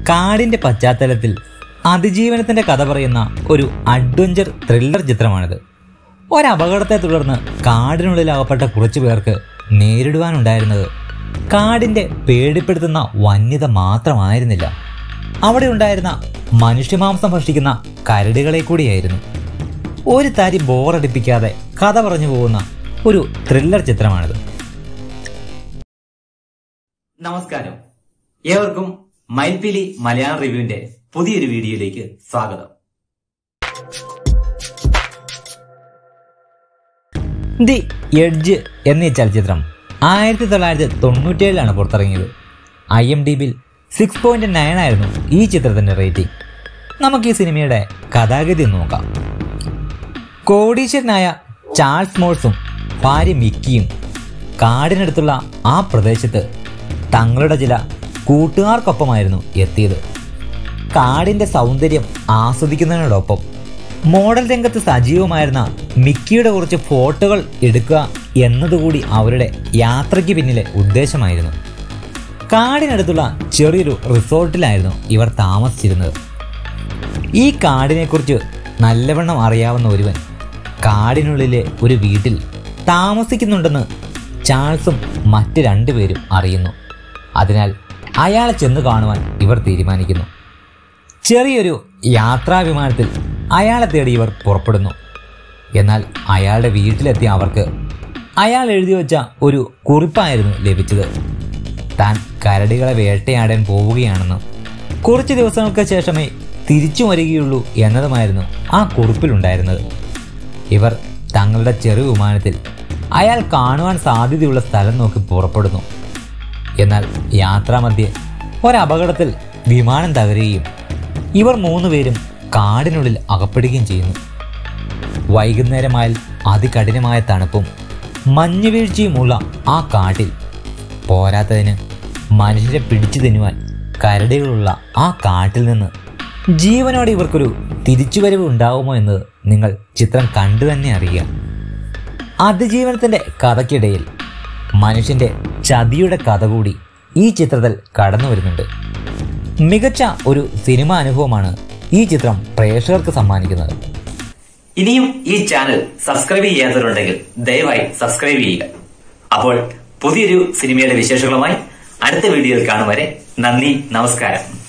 കാടിന്റെ പശ്ചാത്തലത്തിൽ അതിജീവനത്തിന്റെ കഥ പറയുന്ന ഒരു അഡ്വഞ്ചർ ത്രില്ലർ ചിത്രമാണിത് ഒരപകടത്തെ തുടർന്ന് കാടിനുള്ളിൽ അകപ്പെട്ട കുറച്ചു പേർക്ക് നേരിടുവാനുണ്ടായിരുന്നത് കാടിന്റെ പേടിപ്പെടുത്തുന്ന വന്യത മാത്രമായിരുന്നില്ല അവിടെ ഉണ്ടായിരുന്ന മനുഷ്യമാംസം ഭക്ഷിക്കുന്ന കരടികളെ കൂടിയായിരുന്നു ഒരു തരി ബോറടിപ്പിക്കാതെ കഥ പറഞ്ഞു പോകുന്ന ഒരു ത്രില്ലർ ചിത്രമാണിത് നമസ്കാരം ഏവർക്കും മൈൽപ്പിലി മലയാളം റിവ്യൂവിന്റെ പുതിയൊരു വീഡിയോയിലേക്ക് സ്വാഗതം ദി എഡ്ജ് എന്നീ ചലച്ചിത്രം ആയിരത്തി തൊള്ളായിരത്തി തൊണ്ണൂറ്റേഴിലാണ് പുറത്തിറങ്ങിയത് I M D B six point nine ആയിരുന്നു ഈ ചിത്രത്തിന്റെ റേറ്റിംഗ് നമുക്ക് ഈ സിനിമയുടെ കഥാഗതി ഒന്ന് നോക്കാം കോടീശ്വരനായ ചാൾസ് മോൾസും ഭാര്യ മിക്കിയും കാടിനടുത്തുള്ള ആ പ്രദേശത്ത് തങ്ങളുടെ ചില കൂട്ടുകാർക്കൊപ്പമായിരുന്നു എത്തിയത് കാടിന്റെ സൗന്ദര്യം ആസ്വദിക്കുന്നതിനോടൊപ്പം മോഡൽ രംഗത്ത് സജീവമായിരുന്ന മിക്കിയുടെ കുറച്ച് ഫോട്ടോകൾ എടുക്കുക എന്നതുകൂടി അവരുടെ യാത്രയ്ക്ക് പിന്നിലെ ഉദ്ദേശമായിരുന്നു കാടിനടുത്തുള്ള ചെറിയൊരു റിസോർട്ടിലായിരുന്നു ഇവർ താമസിച്ചിരുന്നത് ഈ കാടിനെക്കുറിച്ച് നല്ലവണ്ണം അറിയാവുന്ന ഒരുവൻ കാടിനുള്ളിലെ ഒരു വീട്ടിൽ താമസിക്കുന്നുണ്ടെന്ന് ചാൾസും മറ്റ് രണ്ടുപേരും അറിയുന്നു അതിനാൽ അയാളെ ചെന്ന് കാണുവാൻ ഇവർ തീരുമാനിക്കുന്നു ചെറിയൊരു യാത്രാ വിമാനത്തിൽ അയാളെ തേടി ഇവർ പുറപ്പെടുന്നു എന്നാൽ അയാളുടെ വീട്ടിലെത്തിയ അവർക്ക് അയാൾ എഴുതി വെച്ച ഒരു കുറിപ്പായിരുന്നു ലഭിച്ചത് താൻ കരടികളെ വേട്ടയാടാൻ പോവുകയാണെന്നും കുറച്ച് ദിവസങ്ങൾക്ക് ശേഷമേ തിരിച്ചു വരികയുള്ളൂ എന്നതുമായിരുന്നു ആ കുറിപ്പിലുണ്ടായിരുന്നത് ഇവർ തങ്ങളുടെ ചെറു വിമാനത്തിൽ അയാൾ കാണുവാൻ സാധ്യതയുള്ള സ്ഥലം നോക്കി പുറപ്പെടുന്നു എന്നാൽ യാത്രാമധ്യേ ഒരപകടത്തിൽ വിമാനം തകരുകയും ഇവർ മൂന്നുപേരും കാടിനുള്ളിൽ അകപ്പെടുകയും ചെയ്യുന്നു വൈകുന്നേരമായാൽ അതികഠിനമായ തണുപ്പും മഞ്ഞുവീഴ്ചയുമുള്ള ആ കാട്ടിൽ പോരാത്തതിന് മനുഷ്യരെ പിടിച്ചു തിന്നുവാൻ കരടികളുള്ള ആ കാട്ടിൽ നിന്ന് ജീവനോടെ ഇവർക്കൊരു തിരിച്ചുവരവ് ഉണ്ടാവുമോ എന്ന് നിങ്ങൾ ചിത്രം കണ്ടു തന്നെ അറിയുക അതിജീവനത്തിന്റെ കഥയ്ക്കിടയിൽ മനുഷ്യന്റെ ചതിയുടെ കഥ കൂടി ഈ ചിത്രത്തിൽ കടന്നു വരുന്നുണ്ട് മികച്ച ഒരു സിനിമാ അനുഭവമാണ് ഈ ചിത്രം പ്രേക്ഷകർക്ക് സമ്മാനിക്കുന്നത് ഇനിയും ഈ ചാനൽ സബ്സ്ക്രൈബ് ചെയ്യാത്തവരുണ്ടെങ്കിൽ ദയവായി സബ്സ്ക്രൈബ് ചെയ്യുക അപ്പോൾ പുതിയൊരു സിനിമയുടെ വിശേഷങ്ങളുമായി അടുത്ത വീഡിയോയിൽ കാണും വരെ നന്ദി നമസ്കാരം